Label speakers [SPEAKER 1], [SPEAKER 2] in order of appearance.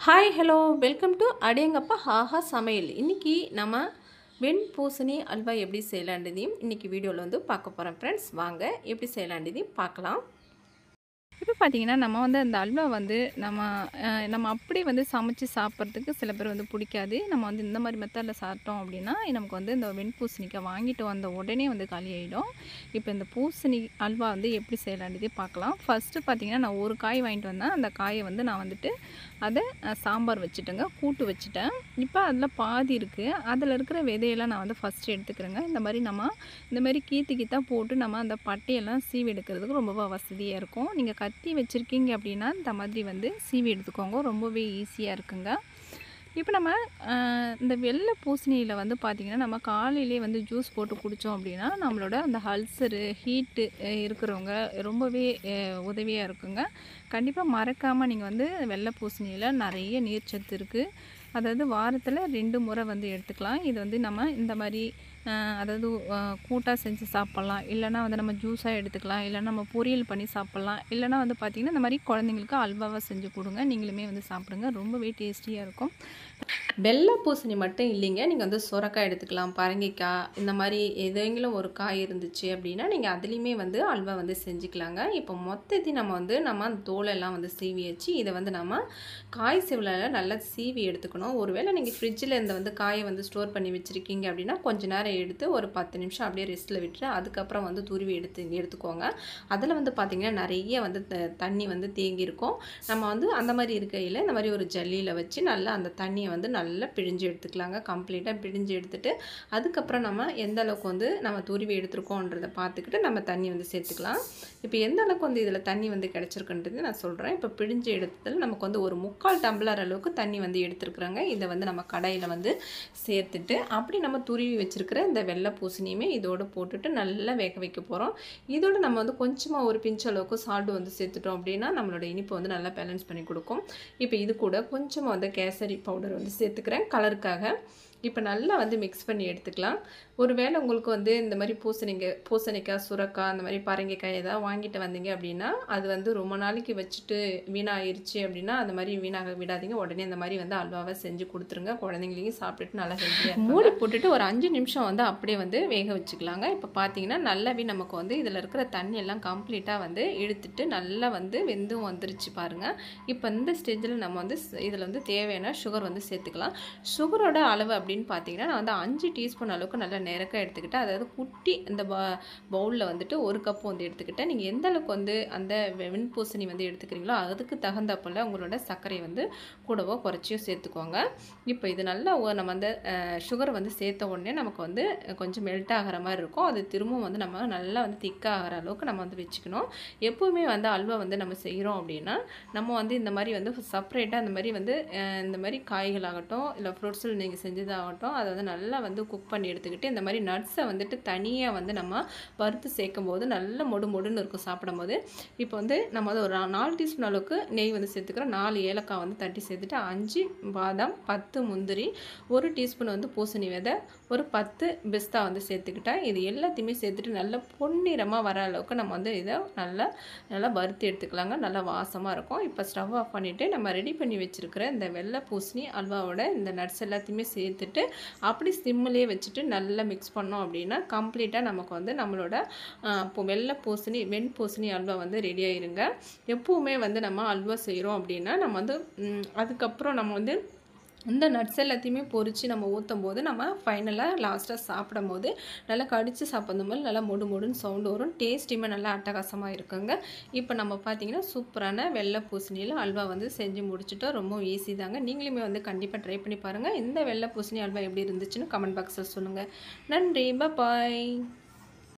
[SPEAKER 1] hi hello welcome to அடேங்கப்பா ஹாஹா சமையல் இன்றைக்கி நம்ம வெண் பூசணி அல்வா எப்படி செய்யலான்றதையும் இன்றைக்கி வீடியோவில் வந்து பார்க்க போகிறோம் ஃப்ரெண்ட்ஸ் வாங்க எப்படி செய்யலான்றதையும் பார்க்கலாம்
[SPEAKER 2] இப்போ பார்த்தீங்கன்னா நம்ம வந்து அந்த அல்வா வந்து நம்ம அஹ், நம்ம அப்படியே வந்து சமைச்சு சாப்பிட்றதுக்கு சில பேர் வந்து பிடிக்காது நம்ம வந்து இந்த மாதிரி மெத்தடில் சாப்பிட்டோம் அப்படின்னா நமக்கு வந்து இந்த வெண்பூசணிக்காய் வாங்கிட்டு வந்த உடனே வந்து காலியாயிடும் இப்போ இந்த பூசணி அல்வா வந்து எப்படி செய்யலான்றதே பார்க்கலாம் ஃபஸ்ட்டு பார்த்தீங்கன்னா நான் ஒரு காய் வாங்கிட்டு வந்தேன் அந்த காயை வந்து நான் வந்துட்டு அதை அஹ், சாம்பார் வச்சுட்டேங்க கூட்டு வச்சுட்டேன் இப்போ அதில் பாதி இருக்குது அதில் இருக்கிற விதையெல்லாம் நான் வந்து ஃபஸ்ட்டு எடுத்துக்கிறேங்க இந்த மாதிரி நம்ம இந்த மாதிரி கீத்து கீத்தா போட்டு நம்ம அந்த பட்டையெல்லாம் சீவி எடுக்கிறதுக்கு ரொம்ப வசதியாக இருக்கும் நீங்கள் கத்தி வச்சுருக்கீங்க அப்படின்னா இந்த மாதிரி வந்து சீவி எடுத்துக்கோங்க ரொம்பவே ஈஸியாக இருக்குங்க இப்போ நம்ம ஆஹ், இந்த வெள்ளை பூசணியில் வந்து பார்த்திங்கன்னா நம்ம காலையிலே வந்து ஜூஸ் போட்டு குடித்தோம் அப்படின்னா நம்மளோட அந்த அல்சரு ஹீட்டு இருக்கிறவங்க ரொம்பவே உதவியாக இருக்குங்க கண்டிப்பாக மறக்காமல் நீங்கள் வந்து வெள்ளை பூசணியில் நிறைய நீர்ச்சத்து இருக்குது அதாவது வாரத்தில் ரெண்டு முறை வந்து எடுத்துக்கலாம் இது வந்து நம்ம இந்த மாதிரி ஆஹ், அதாவது கூட்டாக செஞ்சு சாப்பிட்லாம் இல்லைன்னா வந்து நம்ம ஜூஸாக எடுத்துக்கலாம் இல்லைன்னா நம்ம பொரியல் பண்ணி சாப்பிட்லாம் இல்லைன்னா வந்து பார்த்திங்கன்னா இந்த மாதிரி குழந்தைங்களுக்கு அல்வாவாக செஞ்சு கொடுங்க நீங்களுமே வந்து சாப்பிடுங்க ரொம்பவே டேஸ்டியாக இருக்கும்
[SPEAKER 1] வெள்ளை பூசணி மட்டும் இல்லைங்க நீங்கள் வந்து சுரக்காய் எடுத்துக்கலாம் பரங்கிக்காய் இந்த மாதிரி எதெങ്കിലും ஒரு காய் இருந்துச்சு அப்படின்னா நீங்கள் அதுலேயுமே வந்து அல்வா வந்து செஞ்சுக்கலாங்க இப்போ மொத்தத்தையும் நம்ம வந்து நம்ம அந்த தோலெல்லாம் வந்து சீவி வச்சு இதை வந்து நம்ம காய் செவலில் நல்லா சீவி எடுத்துக்கணும் ஒருவேளை நீங்கள் ஃப்ரிட்ஜில் இந்த வந்து காயை வந்து ஸ்டோர் பண்ணி வச்சுருக்கீங்க அப்படின்னா கொஞ்ச நேரம் எடுத்து ஒரு பத்து நிமிஷம் அப்படியே ரெஸ்ட்டில் விட்டுட்டு அதுக்கப்புறம் வந்து துருவி எடுத்து எடுத்துக்கோங்க அதில் வந்து பார்த்திங்கன்னா நிறைய வந்து த- தண்ணி வந்து தேங்கி இருக்கும் நம்ம வந்து அந்த மாதிரி இருக்கையில் இந்த மாதிரி ஒரு ஜல்லியில் வச்சு நல்லா அந்த தண்ணியை வந்து நல்லா பிழிஞ்சு எடுத்துக்கலாங்க கம்ப்ளீட்டாக பிழிஞ்சு எடுத்துட்டு அதுக்கப்புறம் நம்ம எந்த அளவுக்கு வந்து நம்ம துருவி எடுத்துருக்கோன்றதை பார்த்துக்கிட்டு நம்ம தண்ணி வந்து சேர்த்துக்கலாம் இப்போ எந்த அளவுக்கு வந்து இதில் தண்ணி வந்து கிடச்சிருக்குன்றது நான் சொல்கிறேன் இப்போ பிழிஞ்சு எடுத்ததில் நமக்கு வந்து ஒரு முக்கால் டம்ளர் அளவுக்கு தண்ணி வந்து எடுத்துருக்குறாங்க இதை வந்து நம்ம கடாயில் வந்து சேர்த்துட்டு அப்படி நம்ம துருவி வச்சுருக்கிற இந்த வெள்ளை பூசணியுமே இதோடு போட்டுட்டு நல்லா வேக வைக்க போகிறோம் இதோட நம்ம வந்து கொஞ்சமாக ஒரு பிஞ்ச் அளவுக்கு சால்ட் வந்து சேர்த்துட்டோம் அப்படின்னா நம்மளோட இனிப்பு வந்து நல்லா பேலன்ஸ் பண்ணி கொடுக்கும் இப்போ இது கூட கொஞ்சமாக வந்து கேசரி பவுடர் வந்து சேர்த்துக்கிறேன் கலருக்காக இப்போ நல்லா வந்து மிக்ஸ் பண்ணி எடுத்துக்கலாம் ஒருவேளை உங்களுக்கு வந்து இந்த மாதிரி பூசணிங்க பூசணிக்காய் சுரக்காய் அந்த மாதிரி பரங்கிக்காய் ஏதாவது வாங்கிட்டு வந்தீங்க அப்படின்னா அது வந்து ரொம்ப நாளைக்கு வச்சுட்டு வீணாயிருச்சு அப்படின்னா அந்த மாதிரி வீணாக விடாதீங்க உடனே இந்த மாதிரி வந்து அல்வாவை செஞ்சு கொடுத்துருங்க குழந்தைங்களையும் சாப்பிட்டுட்டு நல்லா ஹெல்த்தியாக மூடி போட்டுட்டு ஒரு அஞ்சு நிமிஷம் வந்து அப்படியே வந்து வேக வச்சுக்கலாங்க இப்போ பார்த்தீங்கன்னா நல்லாவே நமக்கு வந்து இதில் இருக்கிற தண்ணி எல்லாம் கம்ப்ளீட்டாக வந்து இழுத்துட்டு நல்லா வந்து வெந்தும் வந்துருச்சு பாருங்கள் இப்போ இந்த ஸ்டேஜில் நம்ம வந்து இதில் வந்து தேவையான சுகர் வந்து சேர்த்துக்கலாம் சுகரோட அளவு அப்படின்னு பார்த்தீங்கன்னா நான் வந்து அஞ்சு டீஸ்பூன் அளவுக்கு நல்லா நெருக்க எடுத்துக்கிட்டேன் அதாவது குட்டி இந்த பவுலில் வந்துட்டு ஒரு கப் வந்து எடுத்துக்கிட்டேன் நீங்கள் எந்த அளவுக்கு வந்து அந்த வெ- வெண்பூசணி வந்து எடுத்துக்கிறீங்களோ அதுக்கு தகுந்தப்போல் உங்களோட சர்க்கரை வந்து கூடவோ குறைச்சியோ சேர்த்துக்கோங்க இப்போ இது நல்லா ஒ- நம்ம அந்த சுகர் வந்து சேர்த்த உடனே நமக்கு வந்து கொஞ்சம் மெல்ட் ஆகிற மாதிரி இருக்கும் அது திரும்பவும் வந்து நம்ம நல்லா வந்து திக்காகிற அளவுக்கு நம்ம வந்து வச்சுக்கணும் எப்போவுமே வந்து அல்வா வந்து நம்ம செய்கிறோம் அப்படின்னா நம்ம வந்து இந்த மாதிரி வந்து செப்பரேட்டாக இந்த மாதிரி வந்து அஹ், இந்த மாதிரி காய்களாகட்டும் இல்லை ஃப்ரூட்ஸில் நீங்கள் செஞ்சதாகட்டும் அதை வந்து நல்லா வந்து குக் பண்ணி எடுத்துக்கிட்டு இந்த மாதிரி நட்ஸை வந்துட்டு தனியாக வந்து நம்ம வறுத்து சேர்க்கும் போது நல்ல மொடு மொடுன்னு இருக்கும் சாப்பிடும்போது இப்போ வந்து நம்ம வந்து ஒரு நாலு டீஸ்பூன் அளவுக்கு நெய் வந்து சேர்த்துக்கிறோம் நாலு ஏலக்காய் வந்து தட்டி சேர்த்துட்டு அஞ்சு பாதாம் பத்து முந்திரி ஒரு டீஸ்பூன் வந்து பூசணி விதை ஒரு பத்து பிஸ்தா வந்து சேர்த்துக்கிட்டேன் இது எல்லாத்தையுமே சேர்த்துட்டு நல்லா பொன்னிறமாக வர அளவுக்கு நம்ம வந்து இதை நல்லா நல்லா வறுத்து எடுத்துக்கலாங்க நல்லா வாசமாக இருக்கும் இப்போ ஸ்டவ் ஆஃப் பண்ணிவிட்டு நம்ம ரெடி பண்ணி வச்சுருக்கிற இந்த வெள்ளை பூசணி அல்வாவோட இந்த நட்ஸ் எல்லாத்தையுமே சேர்த்துட்டு அப்படி சிம்மிலே வச்சுட்டு நல்லா மிக்ஸ் பண்ணோம் அப்படின்னா கம்ப்ளீட்டாக நமக்கு வந்து நம்மளோட ஆஹ், இப்போ வெள்ளை பூசணி வெண் பூசணி அல்வா வந்து ரெடி ஆயிருங்க எப்பவுமே வந்து நம்ம அல்வா செய்கிறோம் அப்படின்னா நம்ம வந்து ம், அதுக்கப்புறம் நம்ம வந்து இந்த நட்ஸ் எல்லாத்தையுமே பொரித்து நம்ம ஊற்றும் போது நம்ம ஃபைனலாக லாஸ்ட்டாக சாப்பிடும் போது நல்லா கடித்து சாப்பிடும் போது நல்லா மொடு மொடுன்னு சவுண்டு வரும் டேஸ்ட்டுமே நல்லா அட்டகாசமாக இருக்குங்க இப்போ நம்ம பார்த்தீங்கன்னா சூப்பரான வெள்ளை பூசணியில் அல்வா வந்து செஞ்சு முடிச்சுட்டோம் ரொம்ப ஈஸி தாங்க நீங்களுமே வந்து கண்டிப்பாக ட்ரை பண்ணி பாருங்கள் இந்த வெள்ளை பூசணி அல்வா எப்படி இருந்துச்சுன்னு கமெண்ட் பாக்ஸில் சொல்லுங்கள் நன்றி பாய்